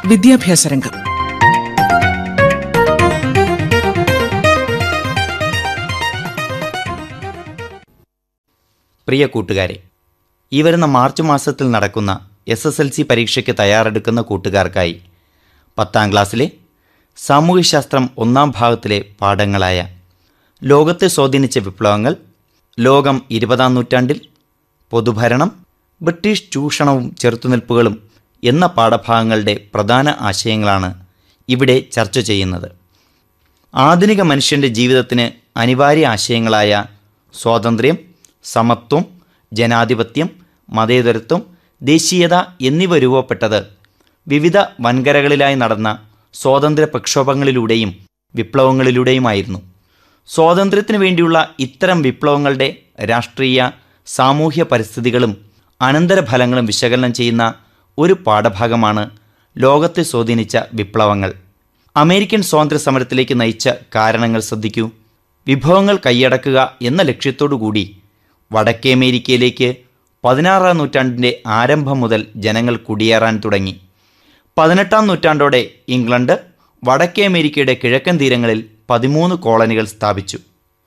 വിദ്യാഭ്യാസ രംഗം പ്രിയ കൂട്ടുകാരെ ഈ വരുന്ന മാർച്ച് മാസത്തിൽ നടക്കുന്ന എസ് എസ് എൽ സി പരീക്ഷയ്ക്ക് തയ്യാറെടുക്കുന്ന കൂട്ടുകാർക്കായി പത്താം ക്ലാസ്സിലെ സാമൂഹ്യശാസ്ത്രം ഒന്നാം ഭാഗത്തിലെ പാഠങ്ങളായ ലോകത്തെ സ്വാധീനിച്ച വിപ്ലവങ്ങൾ ലോകം ഇരുപതാം നൂറ്റാണ്ടിൽ പൊതുഭരണം ബ്രിട്ടീഷ് ചൂഷണവും ചെറുത്തുനിൽപ്പുകളും എന്ന പാഠഭാഗങ്ങളുടെ പ്രധാന ആശയങ്ങളാണ് ഇവിടെ ചർച്ച ചെയ്യുന്നത് ആധുനിക മനുഷ്യൻ്റെ ജീവിതത്തിന് അനിവാര്യ ആശയങ്ങളായ സ്വാതന്ത്ര്യം സമത്വം ജനാധിപത്യം മതേതരത്വം ദേശീയത എന്നിവ രൂപപ്പെട്ടത് വിവിധ വൻകരകളിലായി നടന്ന സ്വാതന്ത്ര്യ പ്രക്ഷോഭങ്ങളിലൂടെയും വിപ്ലവങ്ങളിലൂടെയുമായിരുന്നു സ്വാതന്ത്ര്യത്തിന് വേണ്ടിയുള്ള ഇത്തരം വിപ്ലവങ്ങളുടെ രാഷ്ട്രീയ സാമൂഹ്യ പരിസ്ഥിതികളും അനന്തരഫലങ്ങളും വിശകലനം ചെയ്യുന്ന ഒരു പാഠഭാഗമാണ് ലോകത്തെ സ്വാധീനിച്ച വിപ്ലവങ്ങൾ അമേരിക്കൻ സ്വാതന്ത്ര്യ സമരത്തിലേക്ക് നയിച്ച കാരണങ്ങൾ ശ്രദ്ധിക്കൂ വിഭവങ്ങൾ കൈയടക്കുക എന്ന ലക്ഷ്യത്തോടുകൂടി വടക്കേ അമേരിക്കയിലേക്ക് പതിനാറാം നൂറ്റാണ്ടിൻ്റെ ആരംഭം മുതൽ ജനങ്ങൾ കുടിയേറാൻ തുടങ്ങി പതിനെട്ടാം നൂറ്റാണ്ടോടെ ഇംഗ്ലണ്ട് വടക്കേ അമേരിക്കയുടെ കിഴക്കൻ തീരങ്ങളിൽ പതിമൂന്ന് കോളനികൾ സ്ഥാപിച്ചു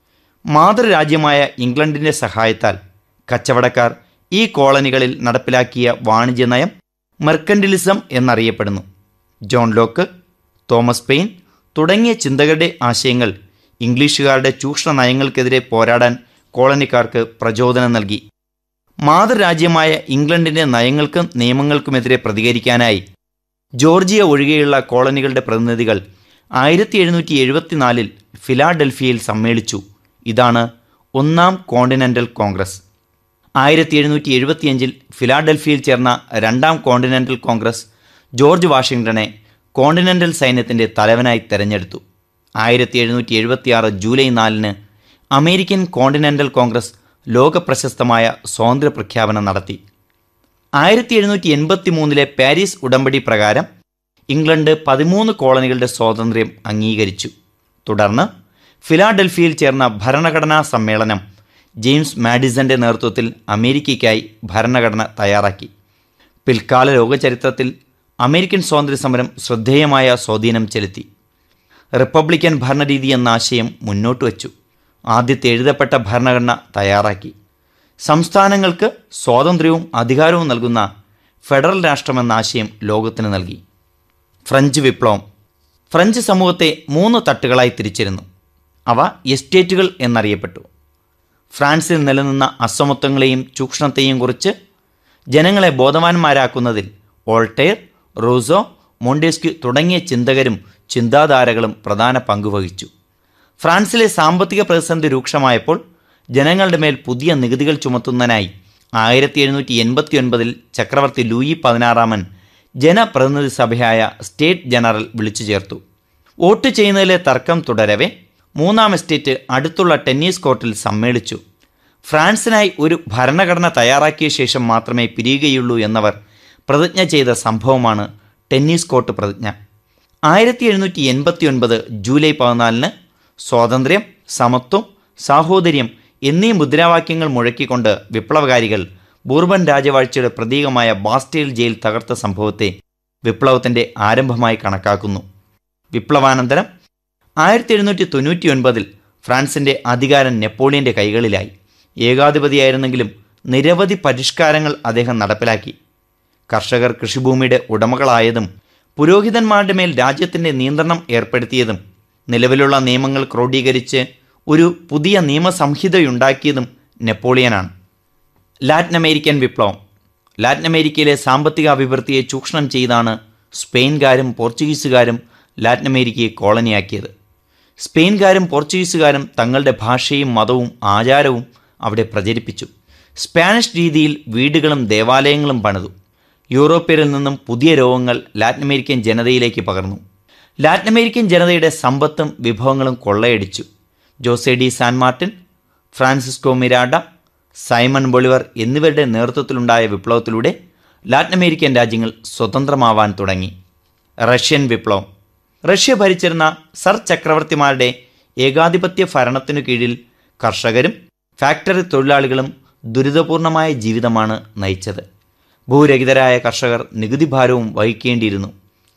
മാതൃരാജ്യമായ ഇംഗ്ലണ്ടിൻ്റെ സഹായത്താൽ കച്ചവടക്കാർ ഈ കോളനികളിൽ നടപ്പിലാക്കിയ വാണിജ്യ നയം മെർക്കൻഡിലിസം എന്നറിയപ്പെടുന്നു ജോൺ ലോക്ക് തോമസ് പെയിൻ തുടങ്ങിയ ചിന്തകരുടെ ആശയങ്ങൾ ഇംഗ്ലീഷുകാരുടെ ചൂഷണ നയങ്ങൾക്കെതിരെ പോരാടാൻ കോളനിക്കാർക്ക് പ്രചോദനം നൽകി മാതൃരാജ്യമായ ഇംഗ്ലണ്ടിൻ്റെ നയങ്ങൾക്കും നിയമങ്ങൾക്കുമെതിരെ പ്രതികരിക്കാനായി ജോർജിയ ഒഴികെയുള്ള കോളനികളുടെ പ്രതിനിധികൾ ആയിരത്തി എഴുന്നൂറ്റി എഴുപത്തിനാലിൽ ഫിലാഡൽഫിയയിൽ സമ്മേളിച്ചു ഇതാണ് ഒന്നാം കോണ്ടിനെൻ്റൽ കോൺഗ്രസ് ആയിരത്തി എഴുന്നൂറ്റി എഴുപത്തിയഞ്ചിൽ ഫിലാഡൽഫിയയിൽ ചേർന്ന രണ്ടാം കോണ്ടിനെൻ്റൽ കോൺഗ്രസ് ജോർജ് വാഷിംഗ്ടണെ കോണ്ടിനെൻ്റൽ സൈന്യത്തിൻ്റെ തലവനായി തെരഞ്ഞെടുത്തു ആയിരത്തി എഴുന്നൂറ്റി എഴുപത്തിയാറ് ജൂലൈ നാലിന് അമേരിക്കൻ കോണ്ടിനെൻ്റൽ കോൺഗ്രസ് ലോകപ്രശസ്തമായ സ്വാതന്ത്ര്യ പ്രഖ്യാപനം നടത്തി ആയിരത്തി എഴുന്നൂറ്റി എൺപത്തി മൂന്നിലെ പാരീസ് ഉടമ്പടി പ്രകാരം ഇംഗ്ലണ്ട് പതിമൂന്ന് കോളനികളുടെ സ്വാതന്ത്ര്യം അംഗീകരിച്ചു തുടർന്ന് ഫിലാഡൽഫിയയിൽ ചേർന്ന ഭരണഘടനാ സമ്മേളനം ജെയിംസ് മാഡിസന്റെ നേതൃത്വത്തിൽ അമേരിക്കയ്ക്കായി ഭരണഘടന തയ്യാറാക്കി പിൽക്കാല ലോകചരിത്രത്തിൽ അമേരിക്കൻ സ്വാതന്ത്ര്യ സമരം ശ്രദ്ധേയമായ സ്വാധീനം ചെലുത്തി റിപ്പബ്ലിക്കൻ ഭരണരീതി എന്ന ആശയം മുന്നോട്ട് വച്ചു ആദ്യത്തെ എഴുതപ്പെട്ട ഭരണഘടന തയ്യാറാക്കി സംസ്ഥാനങ്ങൾക്ക് സ്വാതന്ത്ര്യവും അധികാരവും നൽകുന്ന ഫെഡറൽ രാഷ്ട്രമെന്ന ആശയം ലോകത്തിന് നൽകി ഫ്രഞ്ച് വിപ്ലവം ഫ്രഞ്ച് സമൂഹത്തെ മൂന്ന് തട്ടുകളായി തിരിച്ചിരുന്നു അവ എസ്റ്റേറ്റുകൾ എന്നറിയപ്പെട്ടു ഫ്രാൻസിൽ നിലനിന്ന അസമത്വങ്ങളെയും ചൂഷണത്തെയും കുറിച്ച് ജനങ്ങളെ ബോധവാന്മാരാക്കുന്നതിൽ ഓൾട്ടെയർ റൂസോ മോണ്ടേസ്ക്യു തുടങ്ങിയ ചിന്തകരും ചിന്താധാരകളും പ്രധാന പങ്കുവഹിച്ചു ഫ്രാൻസിലെ സാമ്പത്തിക പ്രതിസന്ധി രൂക്ഷമായപ്പോൾ ജനങ്ങളുടെ മേൽ പുതിയ നികുതികൾ ചുമത്തുന്നതിനായി ആയിരത്തി എഴുന്നൂറ്റി എൺപത്തി ഒൻപതിൽ ചക്രവർത്തി ലൂയി പതിനാറാമൻ ജനപ്രതിനിധി സഭയായ സ്റ്റേറ്റ് ജനറൽ വിളിച്ചു ചേർത്തു വോട്ട് ചെയ്യുന്നതിലെ തർക്കം തുടരവെ മൂന്നാം എസ്റ്റേറ്റ് അടുത്തുള്ള ടെന്നീസ് കോർട്ടിൽ സമ്മേളിച്ചു ഫ്രാൻസിനായി ഒരു ഭരണഘടന തയ്യാറാക്കിയ ശേഷം മാത്രമേ പിരിയുകയുള്ളൂ എന്നവർ പ്രതിജ്ഞ ചെയ്ത സംഭവമാണ് ടെന്നീസ് കോർട്ട് പ്രതിജ്ഞ ആയിരത്തി എഴുന്നൂറ്റി എൺപത്തി ഒൻപത് ജൂലൈ പതിനാലിന് സ്വാതന്ത്ര്യം സമത്വം സാഹോദര്യം എന്നീ മുദ്രാവാക്യങ്ങൾ മുഴക്കിക്കൊണ്ട് വിപ്ലവകാരികൾ ബൂർബൻ രാജവാഴ്ചയുടെ പ്രതീകമായ ബാസ്റ്റേൽ ജയിൽ തകർത്ത സംഭവത്തെ വിപ്ലവത്തിൻ്റെ ആരംഭമായി കണക്കാക്കുന്നു വിപ്ലവാനന്തരം ആയിരത്തി എഴുന്നൂറ്റി തൊണ്ണൂറ്റി ഒൻപതിൽ ഫ്രാൻസിൻ്റെ അധികാരം നെപ്പോളിയൻ്റെ കൈകളിലായി ഏകാധിപതിയായിരുന്നെങ്കിലും നിരവധി പരിഷ്കാരങ്ങൾ അദ്ദേഹം നടപ്പിലാക്കി കർഷകർ കൃഷിഭൂമിയുടെ ഉടമകളായതും പുരോഹിതന്മാരുടെ മേൽ രാജ്യത്തിൻ്റെ നിയന്ത്രണം ഏർപ്പെടുത്തിയതും നിലവിലുള്ള നിയമങ്ങൾ ക്രോഡീകരിച്ച് ഒരു പുതിയ നിയമസംഹിതയുണ്ടാക്കിയതും നെപ്പോളിയനാണ് ലാറ്റിൻ അമേരിക്കൻ വിപ്ലവം ലാറ്റിൻ അമേരിക്കയിലെ സാമ്പത്തിക അഭിവൃദ്ധിയെ ചൂഷണം ചെയ്താണ് സ്പെയിൻകാരും പോർച്ചുഗീസുകാരും ലാറ്റിൻ അമേരിക്കയെ കോളനിയാക്കിയത് സ്പെയിൻകാരും പോർച്ചുഗീസുകാരും തങ്ങളുടെ ഭാഷയും മതവും ആചാരവും അവിടെ പ്രചരിപ്പിച്ചു സ്പാനിഷ് രീതിയിൽ വീടുകളും ദേവാലയങ്ങളും പണിതു യൂറോപ്യരിൽ നിന്നും പുതിയ രോഗങ്ങൾ ലാറ്റിൻ അമേരിക്കൻ ജനതയിലേക്ക് പകർന്നു ലാറ്റിൻ അമേരിക്കൻ ജനതയുടെ സമ്പത്തും വിഭവങ്ങളും കൊള്ളയടിച്ചു Jose de San Martin Francisco Miranda Simon Bolivar എന്നിവരുടെ നേതൃത്വത്തിലുണ്ടായ വിപ്ലവത്തിലൂടെ ലാറ്റിൻ അമേരിക്കൻ രാജ്യങ്ങൾ സ്വതന്ത്രമാവാൻ തുടങ്ങി റഷ്യൻ വിപ്ലവം റഷ്യ ഭരിച്ചിരുന്ന സർ ചക്രവർത്തിമാരുടെ ഏകാധിപത്യ ഭരണത്തിനു കീഴിൽ കർഷകരും ഫാക്ടറി തൊഴിലാളികളും ദുരിതപൂർണമായ ജീവിതമാണ് നയിച്ചത് ഭൂരഹിതരായ കർഷകർ നികുതി ഭാരവും വഹിക്കേണ്ടിയിരുന്നു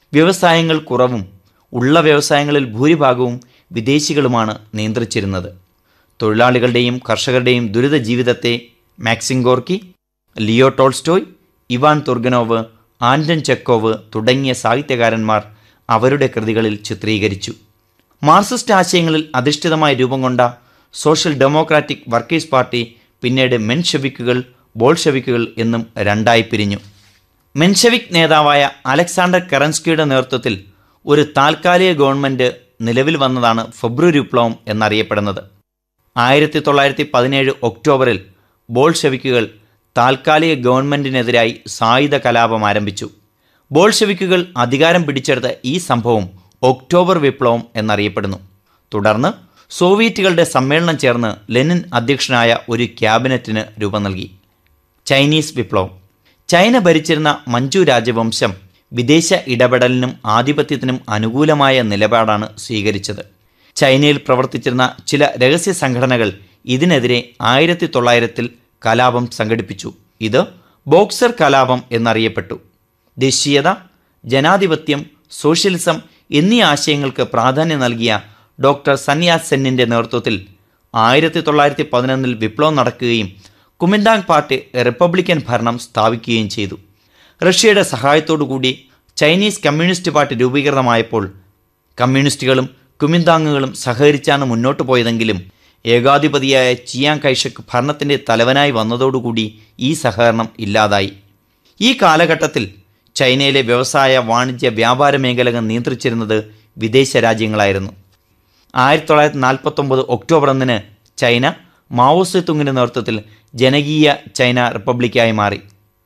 വ്യവസായങ്ങൾ കുറവും ഉള്ള വ്യവസായങ്ങളിൽ ഭൂരിഭാഗവും വിദേശികളുമാണ് നിയന്ത്രിച്ചിരുന്നത് തൊഴിലാളികളുടെയും കർഷകരുടെയും ദുരിത ജീവിതത്തെ Maxim Gorky Leo Tolstoy Ivan Turgenev Anton Chekhov തുടങ്ങിയ സാഹിത്യകാരന്മാർ അവരുടെ കൃതികളിൽ ചിത്രീകരിച്ചു മാർക്സിസ്റ്റ് ആശയങ്ങളിൽ അധിഷ്ഠിതമായി രൂപം കൊണ്ട സോഷ്യൽ ഡെമോക്രാറ്റിക് വർക്കേഴ്സ് പാർട്ടി പിന്നീട് മെൻഷെവിക്കുകൾ ബോൾഷെവിക്കുകൾ എന്നും രണ്ടായി പിരിഞ്ഞു മെൻഷെവിക് നേതാവായ അലക്സാണ്ടർ കറൻസ്കിയുടെ നേതൃത്വത്തിൽ ഒരു താൽക്കാലിക ഗവൺമെൻറ് നിലവിൽ വന്നതാണ് ഫെബ്രുവരി വിപ്ലവം എന്നറിയപ്പെടുന്നത് ആയിരത്തി തൊള്ളായിരത്തി പതിനേഴ് ഒക്ടോബറിൽ ബോൾഷെവിക്കുകൾ താൽക്കാലിക ഗവൺമെൻറ്റിനെതിരായി സായുധ കലാപം ആരംഭിച്ചു ബോൾഷെവിക്കുകൾ അധികാരം പിടിച്ചെടുത്ത ഈ സംഭവം ഒക്ടോബർ വിപ്ലവം എന്നറിയപ്പെടുന്നു തുടർന്ന് സോവിയറ്റുകളുടെ സമ്മേളനം ചേർന്ന് ലെനിൻ അധ്യക്ഷനായ ഒരു ക്യാബിനറ്റിന് രൂപം നൽകി ചൈനീസ് വിപ്ലവം ചൈന ഭരിച്ചിരുന്ന മഞ്ജു രാജവംശം വിദേശ ഇടപെടലിനും ആധിപത്യത്തിനും അനുകൂലമായ നിലപാടാണ് സ്വീകരിച്ചത് ചൈനയിൽ പ്രവർത്തിച്ചിരുന്ന ചില രഹസ്യ സംഘടനകൾ ഇതിനെതിരെ ആയിരത്തി തൊള്ളായിരത്തിൽ കലാപം സംഘടിപ്പിച്ചു ഇത് ബോക്സർ കലാപം എന്നറിയപ്പെട്ടു ദേശീയത ജനാധിപത്യം സോഷ്യലിസം എന്നീ ആശയങ്ങൾക്ക് പ്രാധാന്യം നൽകിയ ഡോക്ടർ സന്യാസ് സെന്നിൻ്റെ നേതൃത്വത്തിൽ ആയിരത്തി തൊള്ളായിരത്തി പതിനൊന്നിൽ വിപ്ലവം നടക്കുകയും കുമിന്താങ് പാർട്ടി റിപ്പബ്ലിക്കൻ ഭരണം സ്ഥാപിക്കുകയും ചെയ്തു റഷ്യയുടെ സഹായത്തോടുകൂടി ചൈനീസ് കമ്മ്യൂണിസ്റ്റ് പാർട്ടി രൂപീകൃതമായപ്പോൾ കമ്മ്യൂണിസ്റ്റുകളും കുമിന്താങ്ങുകളും സഹകരിച്ചാണ് മുന്നോട്ട് പോയതെങ്കിലും ഏകാധിപതിയായ ചിയാങ് കൈഷക് ഭരണത്തിൻ്റെ തലവനായി വന്നതോടുകൂടി ഈ സഹകരണം ഇല്ലാതായി ഈ കാലഘട്ടത്തിൽ ചൈനയിലെ വ്യവസായ വാണിജ്യ വ്യാപാര മേഖലകൾ നിയന്ത്രിച്ചിരുന്നത് വിദേശ രാജ്യങ്ങളായിരുന്നു ആയിരത്തി തൊള്ളായിരത്തി നാൽപ്പത്തൊമ്പത് ഒക്ടോബർ ഒന്നിന് ചൈന മാവോസെ തുങ്ങിൻ്റെ നേതൃത്വത്തിൽ ജനകീയ ചൈന റിപ്പബ്ലിക്കായി മാറി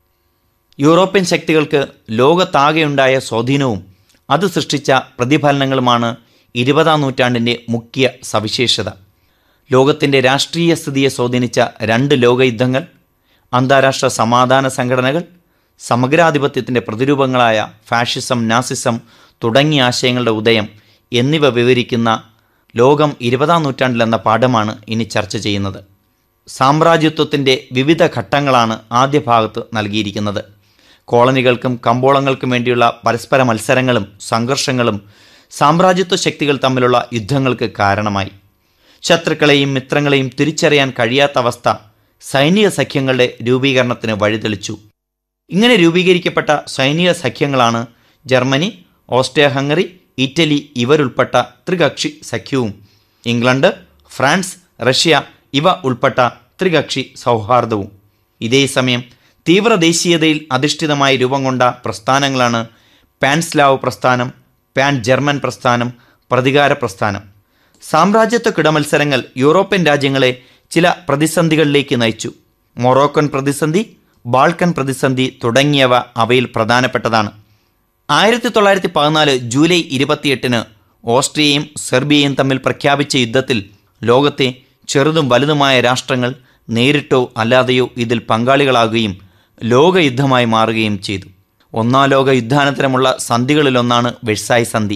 യൂറോപ്യൻ ശക്തികൾക്ക് ലോകത്താകെയുണ്ടായ സ്വാധീനവും അത് സൃഷ്ടിച്ച പ്രതിഫലനങ്ങളുമാണ് ഇരുപതാം നൂറ്റാണ്ടിൻ്റെ മുഖ്യ സവിശേഷത ലോകത്തിൻ്റെ രാഷ്ട്രീയ സ്ഥിതിയെ സ്വാധീനിച്ച രണ്ട് ലോകയുദ്ധങ്ങൾ അന്താരാഷ്ട്ര സമാധാന സംഘടനകൾ സമഗ്രാധിപത്യത്തിൻ്റെ പ്രതിരൂപങ്ങളായ ഫാഷിസം നാസിസം തുടങ്ങിയ ആശയങ്ങളുടെ ഉദയം എന്നിവ വിവരിക്കുന്ന ലോകം ഇരുപതാം നൂറ്റാണ്ടിലെന്ന പാഠമാണ് ഇനി ചർച്ച ചെയ്യുന്നത് സാമ്രാജ്യത്വത്തിൻ്റെ വിവിധ ഘട്ടങ്ങളാണ് ആദ്യ ഭാഗത്ത് നൽകിയിരിക്കുന്നത് കോളനികൾക്കും കമ്പോളങ്ങൾക്കും വേണ്ടിയുള്ള പരസ്പര മത്സരങ്ങളും സംഘർഷങ്ങളും സാമ്രാജ്യത്വ ശക്തികൾ തമ്മിലുള്ള യുദ്ധങ്ങൾക്ക് കാരണമായി ശത്രുക്കളെയും മിത്രങ്ങളെയും തിരിച്ചറിയാൻ കഴിയാത്ത അവസ്ഥ സൈനിക സഖ്യങ്ങളുടെ രൂപീകരണത്തിന് വഴിതെളിച്ചു ഇങ്ങനെ രൂപീകരിക്കപ്പെട്ട സൈനിക സഖ്യങ്ങളാണ് ജർമ്മനി ഓസ്ട്രിയ ഹംഗറി ഇറ്റലി ഇവരുൾപ്പെട്ട ത്രികക്ഷി സഖ്യവും ഇംഗ്ലണ്ട് ഫ്രാൻസ് റഷ്യ ഇവ ഉൾപ്പെട്ട ത്രികക്ഷി സൗഹാർദ്ദവും ഇതേസമയം തീവ്ര ദേശീയതയിൽ അധിഷ്ഠിതമായി രൂപം കൊണ്ട പ്രസ്ഥാനങ്ങളാണ് പാൻസ്ലാവ് പ്രസ്ഥാനം പാൻ ജർമ്മൻ പ്രസ്ഥാനം പ്രതികാര പ്രസ്ഥാനം സാമ്രാജ്യത്വ കിടമത്സരങ്ങൾ യൂറോപ്യൻ രാജ്യങ്ങളെ ചില പ്രതിസന്ധികളിലേക്ക് നയിച്ചു മൊറോക്കൻ പ്രതിസന്ധി ബാൾക്കൻ പ്രതിസന്ധി തുടങ്ങിയവ അവയിൽ പ്രധാനപ്പെട്ടതാണ് ആയിരത്തി തൊള്ളായിരത്തി പതിനാല് ജൂലൈ ഇരുപത്തിയെട്ടിന് ഓസ്ട്രിയയും സെർബിയയും തമ്മിൽ പ്രഖ്യാപിച്ച യുദ്ധത്തിൽ ലോകത്തെ ചെറുതും വലുതുമായ രാഷ്ട്രങ്ങൾ നേരിട്ടോ അല്ലാതെയോ ഇതിൽ പങ്കാളികളാകുകയും ലോകയുദ്ധമായി മാറുകയും ചെയ്തു ഒന്നാം ലോക യുദ്ധാനന്തരമുള്ള സന്ധികളിലൊന്നാണ് വെഴ്സായ് സന്ധി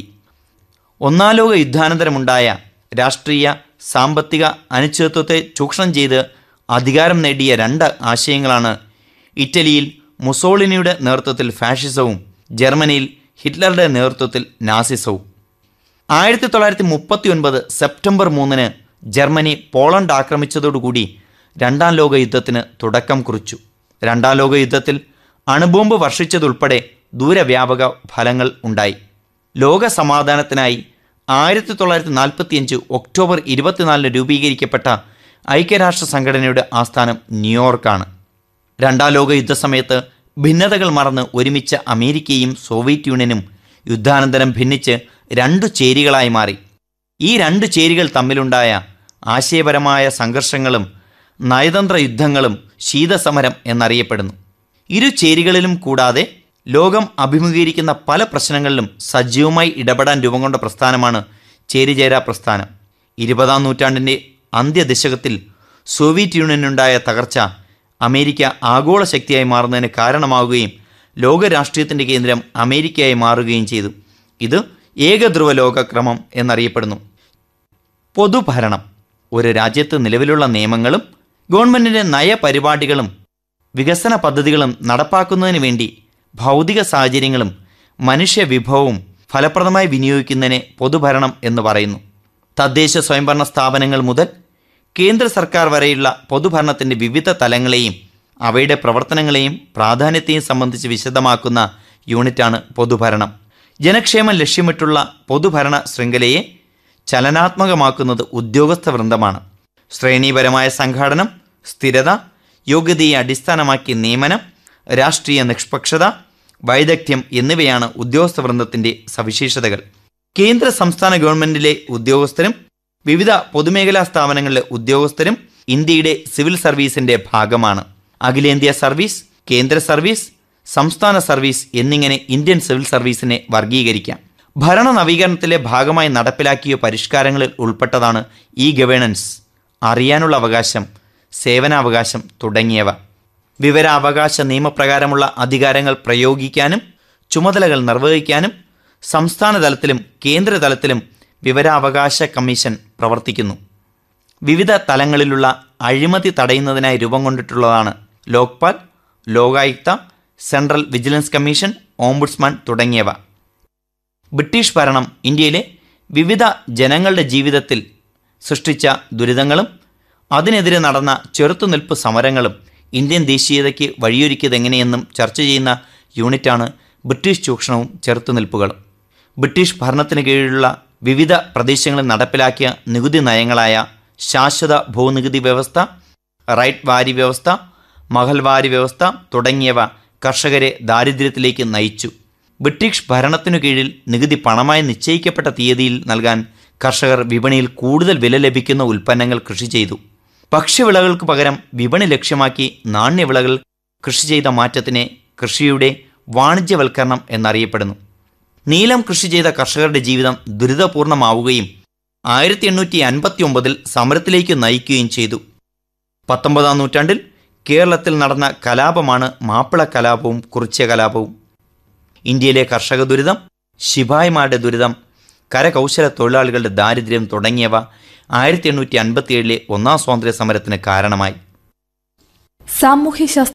ഒന്നാം ലോക യുദ്ധാനന്തരമുണ്ടായ രാഷ്ട്രീയ സാമ്പത്തിക അനിശ്ചിതത്വത്തെ ചൂഷണം ചെയ്ത് അധികാരം നേടിയ രണ്ട് ആശയങ്ങളാണ് ഇറ്റലിയിൽ മുസോളിനിയുടെ നേതൃത്വത്തിൽ ഫാഷിസവും ജർമ്മനിയിൽ ഹിറ്റ്ലറുടെ നേതൃത്വത്തിൽ നാസിസവും ആയിരത്തി തൊള്ളായിരത്തി മുപ്പത്തി ഒൻപത് സെപ്റ്റംബർ മൂന്നിന് ജർമ്മനി പോളണ്ട് ആക്രമിച്ചതോടുകൂടി രണ്ടാം ലോക യുദ്ധത്തിന് തുടക്കം കുറിച്ചു രണ്ടാം ലോക യുദ്ധത്തിൽ അണുബോംബ് വർഷിച്ചതുൾപ്പെടെ ദൂരവ്യാപക ഫലങ്ങൾ ഉണ്ടായി ലോക സമാധാനത്തിനായി ആയിരത്തി തൊള്ളായിരത്തി നാൽപ്പത്തിയഞ്ച് ഒക്ടോബർ ഇരുപത്തിനാലിന് രൂപീകരിക്കപ്പെട്ട ഐക്യരാഷ്ട്ര സംഘടനയുടെ ആസ്ഥാനം ന്യൂയോർക്കാണ് രണ്ടാം ലോക യുദ്ധസമയത്ത് ഭിന്നതകൾ മറന്ന് ഒരുമിച്ച അമേരിക്കയും സോവിയറ്റ് യൂണിയനും യുദ്ധാനന്തരം ഭിന്നിച്ച് രണ്ടു ചേരികളായി മാറി ഈ രണ്ട് ചേരികൾ തമ്മിലുണ്ടായ ആശയപരമായ സംഘർഷങ്ങളും നയതന്ത്ര യുദ്ധങ്ങളും ശീതസമരം എന്നറിയപ്പെടുന്നു ഇരു ചേരികളിലും കൂടാതെ ലോകം അഭിമുഖീകരിക്കുന്ന പല പ്രശ്നങ്ങളിലും സജീവമായി ഇടപെടാൻ രൂപം കൊണ്ട പ്രസ്ഥാനമാണ് ചേരിചേരാ പ്രസ്ഥാനം ഇരുപതാം നൂറ്റാണ്ടിൻ്റെ അന്ത്യദശകത്തിൽ സോവിയറ്റ് യൂണിയനുണ്ടായ തകർച്ച അമേരിക്ക ആഗോള ശക്തിയായി മാറുന്നതിന് കാരണമാവുകയും ലോക രാഷ്ട്രീയത്തിൻ്റെ കേന്ദ്രം അമേരിക്കയായി മാറുകയും ചെയ്തു ഇത് ഏകധ്രുവ ലോകക്രമം എന്നറിയപ്പെടുന്നു പൊതുഭരണം ഒരു രാജ്യത്ത് നിലവിലുള്ള നിയമങ്ങളും ഗവൺമെൻറ്റിൻ്റെ നയപരിപാടികളും വികസന പദ്ധതികളും നടപ്പാക്കുന്നതിന് വേണ്ടി ഭൗതിക സാഹചര്യങ്ങളും മനുഷ്യ വിഭവവും ഫലപ്രദമായി വിനിയോഗിക്കുന്നതിനെ പൊതുഭരണം എന്ന് പറയുന്നു തദ്ദേശ സ്വയംഭരണ സ്ഥാപനങ്ങൾ മുതൽ കേന്ദ്ര സർക്കാർ വരെയുള്ള പൊതുഭരണത്തിൻ്റെ വിവിധ തലങ്ങളെയും അവയുടെ പ്രവർത്തനങ്ങളെയും പ്രാധാന്യത്തെയും സംബന്ധിച്ച് വിശദമാക്കുന്ന യൂണിറ്റാണ് പൊതുഭരണം ജനക്ഷേമം ലക്ഷ്യമിട്ടുള്ള പൊതുഭരണ ശൃംഖലയെ ചലനാത്മകമാക്കുന്നത് ഉദ്യോഗസ്ഥ വൃന്ദമാണ് ശ്രേണീപരമായ സംഘാടനം സ്ഥിരത യോഗ്യതയെ അടിസ്ഥാനമാക്കി നിയമനം രാഷ്ട്രീയ നിഷ്പക്ഷത വൈദഗ്ധ്യം എന്നിവയാണ് ഉദ്യോഗസ്ഥ വൃന്ദത്തിൻ്റെ സവിശേഷതകൾ കേന്ദ്ര സംസ്ഥാന ഗവൺമെന്റിലെ ഉദ്യോഗസ്ഥരും വിവിധ പൊതുമേഖലാ സ്ഥാപനങ്ങളിലെ ഉദ്യോഗസ്ഥരും ഇന്ത്യയുടെ സിവിൽ സർവീസിന്റെ ഭാഗമാണ് അഖിലേന്ത്യാ സർവീസ് കേന്ദ്ര സർവീസ് സംസ്ഥാന സർവീസ് എന്നിങ്ങനെ ഇന്ത്യൻ സിവിൽ സർവീസിനെ വർഗീകരിക്കാം ഭരണ നവീകരണത്തിലെ ഭാഗമായി നടപ്പിലാക്കിയ പരിഷ്കാരങ്ങളിൽ ഉൾപ്പെട്ടതാണ് ഇ ഗവേണൻസ് അറിയാനുള്ള അവകാശം സേവനാവകാശം തുടങ്ങിയവ വിവരാവകാശ നിയമപ്രകാരമുള്ള അധികാരങ്ങൾ പ്രയോഗിക്കാനും ചുമതലകൾ നിർവഹിക്കാനും സംസ്ഥാന തലത്തിലും കേന്ദ്ര തലത്തിലും വിവരാവകാശ കമ്മീഷൻ പ്രവർത്തിക്കുന്നു വിവിധ തലങ്ങളിലുള്ള അഴിമതി തടയുന്നതിനായി രൂപം കൊണ്ടിട്ടുള്ളതാണ് Lokpal Lokayukta central vigilance commission ombudsman തുടങ്ങിയവ ബ്രിട്ടീഷ് ഭരണം ഇന്ത്യയിലെ വിവിധ ജനങ്ങളുടെ ജീവിതത്തിൽ സൃഷ്ടിച്ച ദുരിതങ്ങളും അതിനെതിരെ നടന്ന ചെറുത്തുനിൽപ്പ് സമരങ്ങളും ഇന്ത്യൻ ദേശീയതയ്ക്ക് വഴിയൊരുക്കിയതെങ്ങനെയെന്നും ചർച്ച ചെയ്യുന്ന യൂണിറ്റാണ് ബ്രിട്ടീഷ് ചൂഷണവും ചെറുത്തുനിൽപ്പുകളും ബ്രിട്ടീഷ് ഭരണത്തിന് കീഴിലുള്ള വിവിധ പ്രദേശങ്ങളിൽ നടപ്പിലാക്കിയ നികുതി നയങ്ങളായ ശാശ്വത ഭൂനികുതി വ്യവസ്ഥ റൈറ്റ് വാരി വ്യവസ്ഥ മഹൽവാരി വ്യവസ്ഥ തുടങ്ങിയവ കർഷകരെ ദാരിദ്ര്യത്തിലേക്ക് നയിച്ചു ബ്രിട്ടീഷ് ഭരണത്തിനു കീഴിൽ നികുതി പണമായി നിശ്ചയിക്കപ്പെട്ട തീയതിയിൽ നൽകാൻ കർഷകർ വിപണിയിൽ കൂടുതൽ വില ലഭിക്കുന്ന ഉൽപ്പന്നങ്ങൾ കൃഷി ചെയ്തു ഭക്ഷ്യവിളകൾക്ക് പകരം വിപണി ലക്ഷ്യമാക്കി നാണ്യവിളകൾ കൃഷി ചെയ്ത മാറ്റത്തിനെ കൃഷിയുടെ വാണിജ്യവൽക്കരണം എന്നറിയപ്പെടുന്നു നീലം കൃഷി ചെയ്ത കർഷകരുടെ ജീവിതം ദുരിതപൂർണമാവുകയും ആയിരത്തി എണ്ണൂറ്റി അൻപത്തി ഒമ്പതിൽ സമരത്തിലേക്ക് നയിക്കുകയും ചെയ്തു പത്തൊമ്പതാം നൂറ്റാണ്ടിൽ കേരളത്തിൽ നടന്ന കലാപമാണ് മാപ്പിള കലാപവും കുറിച്യ കലാപവും ഇന്ത്യയിലെ കർഷക ദുരിതം ശിപായിമാരുടെ ദുരിതം കരകൗശല തൊഴിലാളികളുടെ ദാരിദ്ര്യം തുടങ്ങിയവ ആയിരത്തി എണ്ണൂറ്റി അൻപത്തിയേഴിലെ ഒന്നാം സ്വാതന്ത്ര്യ സമരത്തിന് കാരണമായി സാമൂഹ്യശാസ്ത്ര